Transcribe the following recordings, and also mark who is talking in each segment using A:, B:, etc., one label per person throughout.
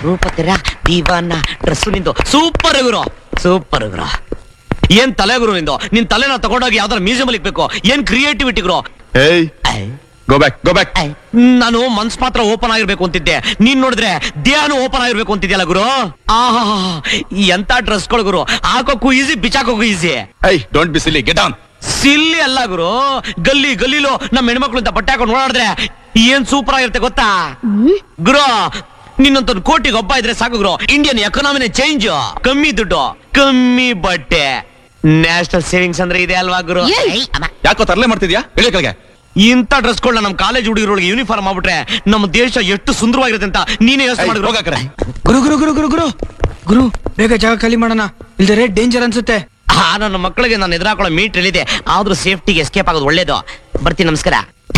A: ರೂಪ ತೆರ ದೀವಾನ ಡ್ರೆಸ್ ನಿಂದು ಸೂಪರ್ ಗುರು ಸೂಪರ್ ಗುರು ಏನ್ ತಲೆ ಗುರು ನಿಂದು ನಿನ್ ತಲೆನ ತಗೊಂಡೋಗಿ ಯಾವ್ದಾರ ಮ್ಯೂಸಿಯಂ ಅಲ್ಲಿ ಇಕ್ಬೇಕು ಏನ್ ಕ್ರಿಯೇಟಿವಿಟಿ ಗುರು
B: ಏಯ್
A: I,
B: go back go back
A: I. ನಾನು ಮನ್ಸ್ ಮಾತ್ರ ಓಪನ್ ಆಗಿರ್ಬೇಕು ಅಂತಿದ್ದೆ ನೀನ್ ನೋಡಿದ್ರೆ ದೇಹನು ಓಪನ್ ಆಗಿರ್ಬೇಕು ಅಂತಿದ್ಯಲ್ಲ ಗುರು ಆಹಾ ಎಂತ ಡ್ರೆಸ್ಗಳು ಗುರು ಹಾಕೋಕ್ಕೂ ಈಸಿ ಬಿಚಾಕೋಕ್ಕೂ ಈಸಿ
B: ಏಯ್ don't be silly get on
A: silly ಅಲ್ಲ ಗುರು ಗಲ್ಲಿ ಗಲ್ಲಿಲು ನಮ್ಮ ಹೆಣ್ಮಕ್ಳು ಅಂತ ಬಟ್ಟೆ ಹಾಕೊಂಡು ಓಡಾಡಿದ್ರೆ ಏನ್ ಸೂಪರ್ ಆಗಿರುತ್ತೆ ಗೊತ್ತಾ ಗುರು ನಿನ್ನಂತ ಕೋಟಿಗೆ ಒಬ್ಬ ಇದ್ರೆ ಸಾಕು ಗುರು ಇಂಡಿಯನ್ ಎಕನಾಮಿನೇ ಚೇಂಜ್ ಕಮ್ಮಿ ದುಡ್ಡು ಕಮ್ಮಿ ಬಟ್ಟೆ ನ್ಯಾಷನಲ್ ಸೇವಿಂಗ್ಸ್ ಅಂದ್ರೆ ಇದೆ ಅಲ್ವಾ ಗುರು
C: ಏಯ್!
A: ಐ, ಅಮ್ಮ.
B: ಯಾಕೋ ತರಲೆ ಮಾಡ್ತಿದ್ಯಾ ಇಳಿ ಕೆಳಗೆ
A: ಇಂಥ ಡ್ರೆಸ್ಗಳನ್ನ ನಮ್ಮ ಕಾಲೇಜ್ ಹುಡುಗರೊಳಗೆ ಯೂನಿಫಾರ್ಮ್ ಮಾಡ್ಬಿಟ್ರೆ ನಮ್ಮ ದೇಶ ಎಷ್ಟು ಸುಂದರವಾಗಿರುತ್ತೆ ಅಂತ ನೀನೇ ಯೋಚನೆ
B: ಏಯ್,
A: ಮಾಡಿದ್ರು
B: ಹೋಗ ಆ ಕಡೆ.
D: ಗುರು ಗುರು ಗುರು ಗುರು ಗುರು ಗುರು ಬೇಗ ಜಾಗ ಖಾಲಿ ಮಾಡೋಣ ಇಲ್ದರೆ ಡೇಂಜರ್ ಅನ್ಸುತ್ತೆ
A: ಆ ನನ್ನ ಮಕ್ಕಳಿಗೆ ನಾನು ಎದುರಾಕೊಳ್ಳೋ ಮೀಟರ್ ಎಲ್ಲಿದೆ ಆದ್ರೂ ಸೇಫ್ಟಿಗೆ ಎಸ್ಕೇಪ್ ಆಗೋದು ಒಳ್ಳೇದು ಬರ್ತೀನಿ ನಮಸ್ಕಾರ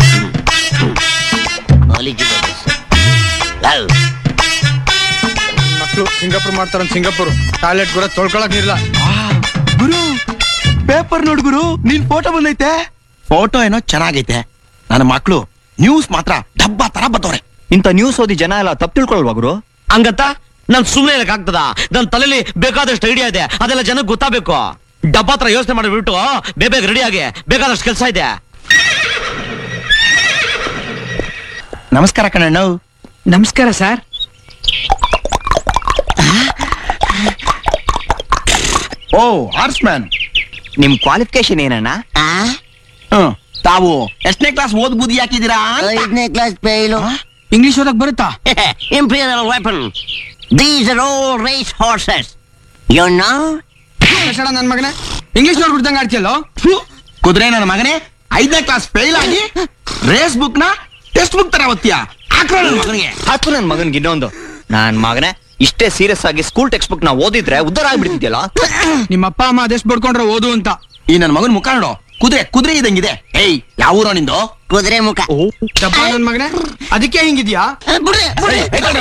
D: ಮಕ್ಕಳು ಸಿಂಗಾಪುರ್ ಮಾಡ್ತಾರ ಸಿಂಗಾಪುರ್ ಟಾಯ್ಲೆಟ್ ಕೂಡ ತೊಳ್ಕೊಳಕ್ ಇಲ್ಲ
E: ಗುರು ಪೇಪರ್ ನೋಡ್ ಗುರು ನಿನ್ ಫೋಟೋ ಬಂದೈತೆ ಫೋಟೋ ಏನೋ ಚೆನ್ನಾಗೈತೆ ನನ್ನ ಮಕ್ಳು ನ್ಯೂಸ್ ಮಾತ್ರ ಡಬ್ಬ ತರ ಬತ್ತವ್ರೆ
F: ಇಂಥ ನ್ಯೂಸ್ ಓದಿ ಜನ ಎಲ್ಲ ತಪ್ಪು ತಿಳ್ಕೊಳ್ವಾ ಗುರು
A: ಹಂಗತ್ತ ನಾನ್ ಸುಮ್ನೆ ಇರಕ್ ಆಗ್ತದ ನನ್ ತಲೆಯಲ್ಲಿ ಬೇಕಾದಷ್ಟು ಐಡಿಯಾ ಇದೆ ಅದೆಲ್ಲ ಜನಕ್ಕೆ ಗೊತ್ತಾಗಬೇಕು ಡಬ್ಬ ಹತ್ರ ಯೋಚನೆ ಮಾಡಿಬಿಟ್ಟು ಬೇಗ ರೆಡಿ ಆಗಿ ಬೇಕಾದಷ್ಟು ಕೆಲಸ ಇದೆ
E: ನಮಸ್ಕಾರ ಕಣ್ಣಣ್ಣ
D: ನಮಸ್ಕಾರ ಸರ್
E: ಓ ಆರ್ಟ್ಸ್ ಮ್ಯಾನ್
F: ನಿಮ್ ಕ್ವಾಲಿಫಿಕೇಶನ್ ಏನಣ್ಣ
E: ಹ್ಮ್ ತಾವು ಎಷ್ಟನೇ ಕ್ಲಾಸ್ ಓದ್ ಬುದ್ಧಿ ಹಾಕಿದೀರಾ
C: ಐದನೇ ಕ್ಲಾಸ್ ಫೇಲು
D: ಇಂಗ್ಲಿಷ್ ಓದಕ್ ಬರುತ್ತಾ
C: imperial weapon these are all race horses you know
D: ಕಷಣ ನನ್ ಮಗನೇ ಇಂಗ್ಲಿಷ್ ನೋಡ್ಬಿಡ್ದಂಗ ಆಡ್ತಿಯಲ್ಲೋ
E: ಕುದುರೆ ನನ್ನ ಮಗನೇ ಐದನೇ ಕ್ಲಾಸ್ ಫೇಲ್ ಆಗಿ ರೇಸ್ ಬುಕ್ ನ ಟೆಕ್ಸ್ಟ್ ಬುಕ್ ತರ ಓದ್ತೀಯಾ ಹಾಕ್ರೋ ನನ್ನ ಮಗನಿಗೆ
F: ಹಾಕು ನನ್ ಮಗನ್ಗೆ ಇನ್ನೊಂದು ನಾನ್ ಮಗನೇ ಇಷ್ಟೇ ಸೀರಿಯಸ್ ಆಗಿ ಸ್ಕೂಲ್ ಟೆಕ್ಸ್ಟ್ ಬುಕ್ ನಾ ಓದಿದ್ರೆ ಉದ್ದಾರ ಆಗ್ಬಿಡ್ತಿದ್ಯಲ್ಲ
D: ನಿಮ್ಮ ಅಪ್ಪ ಅಮ್ಮ ಅದೆಷ್ಟು ಬಡ್ಕೊಂಡ್ರೆ ಓದು ಅಂತ
E: ಈ ನನ್ನ ಮಗನ್ ಮುಖ ನೋಡು ಕುದುರೆ ಕುದುರೆ ಇದಂಗಿದೆ ಏಯ್ ಯಾವ ಊರೋ ನಿಂದು
C: ಕುದುರೆ ಮುಖ
D: ಡಬ್ಬ ನನ್ ಮಗನೇ ಅದಕ್ಕೆ ಹಿಂಗಿದ್ಯಾ
C: ಬಿಡ್ರಿ, ಬಿಡ್ರಿ.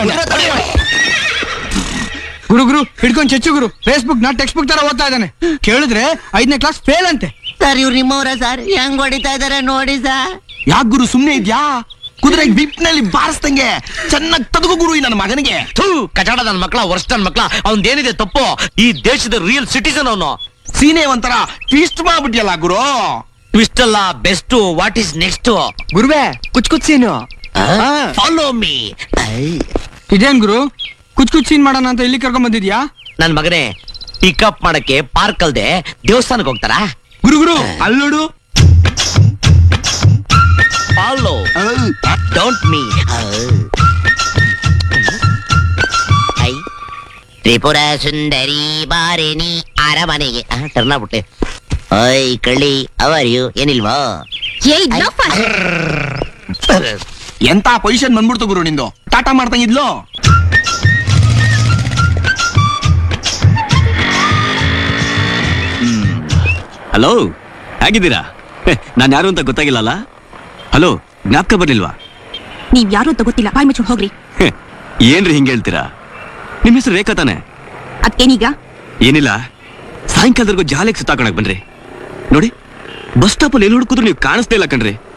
D: ಗುರು ಗುರು ಹಿಡ್ಕೊಂಡ್ ಚೆಚ್ಚು ಗುರು ಫೇಸ್ಬುಕ್ ನ ಟೆಕ್ಸ್ಟ್ ಬುಕ್ ತರ ಓದ್ತಾ ಇದ್ದಾನೆ ಕೇಳಿದ್ರೆ ಐದನೇ ಕ್ಲಾಸ್ ಫೇಲ್ ಅಂತೆ
C: ಸರ್ ಇವ್ರು ನಿಮ್ಮವ್ರ ಸರ್ ಹೆಂಗ್ ಹೊಡಿತಾ ಇದಾರೆ ನೋಡಿ ಸರ್
E: ಯಾಕೆ ಗುರು ಸುಮ್ನೆ ಇದ್ಯಾ ಕುದುರೆ ವಿಪ್ ನಲ್ಲಿ ಬಾರಿಸ್ದಂಗೆ ಚೆನ್ನಾಗಿ ತದಗು ಗುರು ಈ ನನ್ನ ಮಗನಿಗೆ
A: ಥೂ ಕಚಾಡ ನನ್ನ ಮಕ್ಕಳ ವರ್ಷ ನನ್ನ ಮಕ್ಕಳ ಅವನ್ದೇನಿದೆ ತಪ್ಪು ಈ ದೇಶದ ರಿಯಲ್ ಸಿಟಿಸನ್ ಅವನು
E: ಸೀನೆ ಒಂಥರ ಟ್ವಿಸ್ಟ್ ಮಾಡ್ಬಿಟ್ಟಿಯಲ್ಲ ಗುರು
A: ಟ್ವಿಸ್ಟ್ ಅಲ್ಲ ಬೆಸ್ಟ್ ವಾಟ್ ಈಸ್ ನೆಕ್ಸ್ಟ್
D: ಗುರುವೆ ಕುಚ್ ಕುಚ್ ಸೀನು
A: ಫಾಲೋ ಮೀ
D: ಇದೇನ್ ಗುರು ಕುಚ್ ಕುಚ್ ಸೀನ್ ಮಾಡೋಣ ಅಂತ ಇಲ್ಲಿ ಕರ್ಕೊಂಡ್ ಬಂದಿದ್ಯಾ
A: ನನ್ ಮಗನೇ ಪಿಕಪ್ ಮಾಡಕ್ಕೆ ಪಾರ್ಕ್ ಅಲ್ದೆ ದೇವಸ್ಥಾನಕ್ಕೆ ಹೋಗ್ತಾರಾ
E: ಗುರು ಗುರು ಅಲ್ಲೋಡು
A: follow don't me I Tripura Sundari ಬಾರಿನಿ ಅರಮನೆಗೆ ಟರ್ನ್ ಆಗ್ಬಿಟ್ಟೆ ಐ ಕಳ್ಳಿ ಅವರ್ ಯು ಏನಿಲ್ವಾ
E: ಎಂತ ಪೊಸಿಷನ್ ಬಂದ್ಬಿಡ್ತು ಗುರು ನಿಂದು ಟಾಟಾ ಮಾಡ್ತಂಗಿದ್ಲು
G: ಹಲೋ ಹೇಗಿದ್ದೀರಾ ನಾನು ಯಾರು ಅಂತ ಗೊತ್ತಾಗಿಲ್ಲಲ್ಲ ಹಲೋ ಜ್ಞಾಪಕ ಬರ್ಲಿಲ್ವಾ
H: ನೀವ್ ಯಾರು ಅಂತ ಗೊತ್ತಿಲ್ಲ ಬಾಯ್ ಮುಚ್ಕೊಂಡು ಹೋಗ್ರಿ
G: ಹೆ, ಏನ್ರಿ ಹಿಂಗೆ ಹೇಳ್ತೀರಾ ನಿಮ್ಮ ಹೆಸರು ರೇಖಾ ತಾನೆ
H: ಅದ್ಕೇನೀಗ
G: ಏನಿಲ್ಲ ಸಾಯಂಕಾಲದವರೆಗೂ ಜಾಲಿಗೆ ಸುತ್ತಾಕೊಳಕ್ ಬನ್ರಿ ನೋಡಿ ಬಸ್ ಸ್ಟಾಪಲ್ಲಿ ಎಲ್ಲಿ ಹುಡುಕಿದ್ರು ನೀವು ಕಾಣಿಸ್ತಾ ಇಲ್ಲ ಕಣ್ರಿ